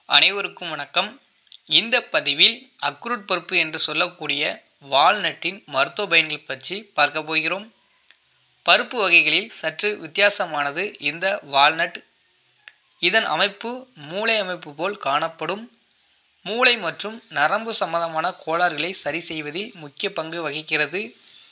அனைவருக்கும் வணக்கம் இந்த பதிவில் அக்ரூட் பருப்பு என்று சொல்லக்கூடிய வால்நட்டின் மருத்துவ பயன்கள் பற்றி பார்க்க போகிறோம் பருப்பு வகைகளில் சற்று வித்தியாசமானது இந்த வால்நட் இதன் அமைப்பு மூளை அமைப்பு போல் காணப்படும் மூளை மற்றும் நரம்பு சம்பந்தமான கோளாறுகளை சரி செய்வதில் முக்கிய பங்கு வகிக்கிறது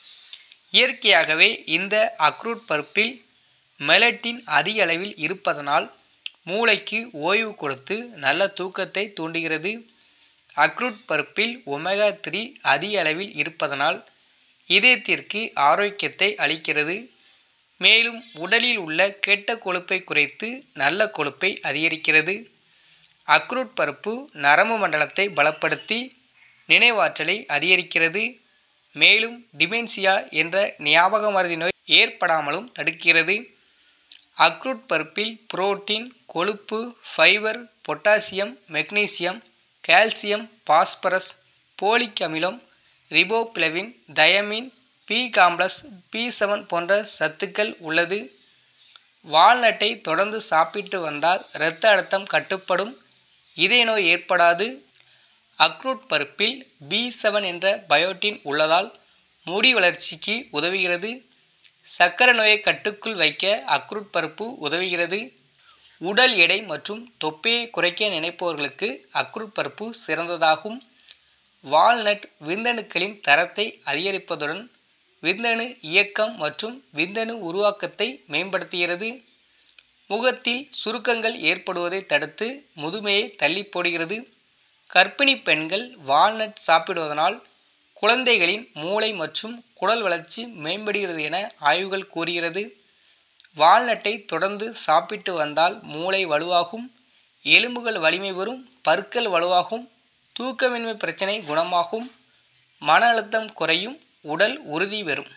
இயற்கையாகவே இந்த அக்ரூட் பருப்பில் மெலட்டின் அதிக அளவில் இருப்பதனால் மூளைக்கு ஓய்வு கொடுத்து நல்ல தூக்கத்தை தூண்டுகிறது அக்ரூட் பருப்பில் ஒமேகா த்ரீ அதிக அளவில் இருப்பதனால் இதயத்திற்கு ஆரோக்கியத்தை அளிக்கிறது மேலும் உடலில் உள்ள கெட்ட கொழுப்பை குறைத்து நல்ல கொழுப்பை அதிகரிக்கிறது அக்ரூட் பருப்பு நரம்பு மண்டலத்தை பலப்படுத்தி நினைவாற்றலை அதிகரிக்கிறது மேலும் டிமென்சியா என்ற ஞாபக மருதி நோய் ஏற்படாமலும் தடுக்கிறது அக்ரூட் பருப்பில் புரோட்டீன் கொழுப்பு fibre potassium magnesium calcium phosphorus folic அமிலம் riboflavin thiamine B complex B seven போன்ற சத்துக்கள் உள்ளது வால்நட்டை தொடர்ந்து சாப்பிட்டு வந்தால் இரத்த அழுத்தம் கட்டுப்படும் இதய நோய் ஏற்படாது அக்ரூட் பருப்பில் பி செவன் என்ற பயோட்டின் உள்ளதால் முடி வளர்ச்சிக்கு உதவுகிறது சர்க்கரை நோயை கட்டுக்குள் வைக்க அக்ரூட் பருப்பு உதவுகிறது உடல் எடை மற்றும் தொப்பையை குறைக்க நினைப்பவர்களுக்கு அக்ரூட் பருப்பு சிறந்ததாகும் வால்நட் விந்தணுக்களின் தரத்தை அதிகரிப்பதுடன் விந்தணு இயக்கம் மற்றும் விந்தணு உருவாக்கத்தை மேம்படுத்துகிறது முகத்தில் சுருக்கங்கள் ஏற்படுவதை தடுத்து முதுமையை தள்ளி போடுகிறது கர்ப்பிணி பெண்கள் வால்நட் சாப்பிடுவதனால் குழந்தைகளின் மூளை மற்றும் குடல் வளர்ச்சி மேம்படுகிறது என ஆய்வுகள் கூறுகிறது வால்நட்டை தொடர்ந்து சாப்பிட்டு வந்தால் மூளை வலுவாகும் எலும்புகள் வலிமை பெறும் பற்கள் வலுவாகும் தூக்கமின்மை பிரச்சனை குணமாகும் மன அழுத்தம் குறையும் உடல் உறுதி பெறும்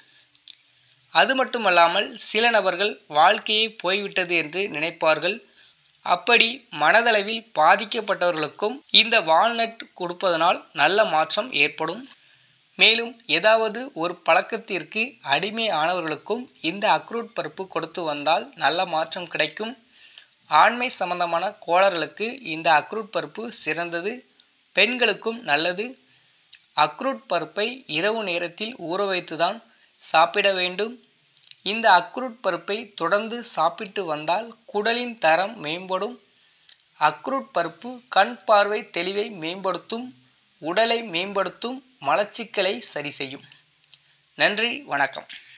அது மட்டுமல்லாமல் சில நபர்கள் வாழ்க்கையை போய்விட்டது என்று நினைப்பார்கள் அப்படி மனதளவில் பாதிக்கப்பட்டவர்களுக்கும் இந்த வால்நட் கொடுப்பதனால் நல்ல மாற்றம் ஏற்படும் மேலும் ஏதாவது ஒரு பழக்கத்திற்கு அடிமை ஆனவர்களுக்கும் இந்த அக்ரூட் பருப்பு கொடுத்து வந்தால் நல்ல மாற்றம் கிடைக்கும் ஆண்மை சம்பந்தமான கோளாறுகளுக்கு இந்த அக்ரூட் பருப்பு சிறந்தது பெண்களுக்கும் நல்லது அக்ரூட் பருப்பை இரவு நேரத்தில் ஊற வைத்துதான் சாப்பிட வேண்டும் இந்த அக்ரூட் பருப்பை தொடர்ந்து சாப்பிட்டு வந்தால் குடலின் தரம் மேம்படும் அக்ரூட் பருப்பு கண் பார்வை தெளிவை மேம்படுத்தும் உடலை மேம்படுத்தும் மலச்சிக்கலை சரி செய்யும் நன்றி வணக்கம்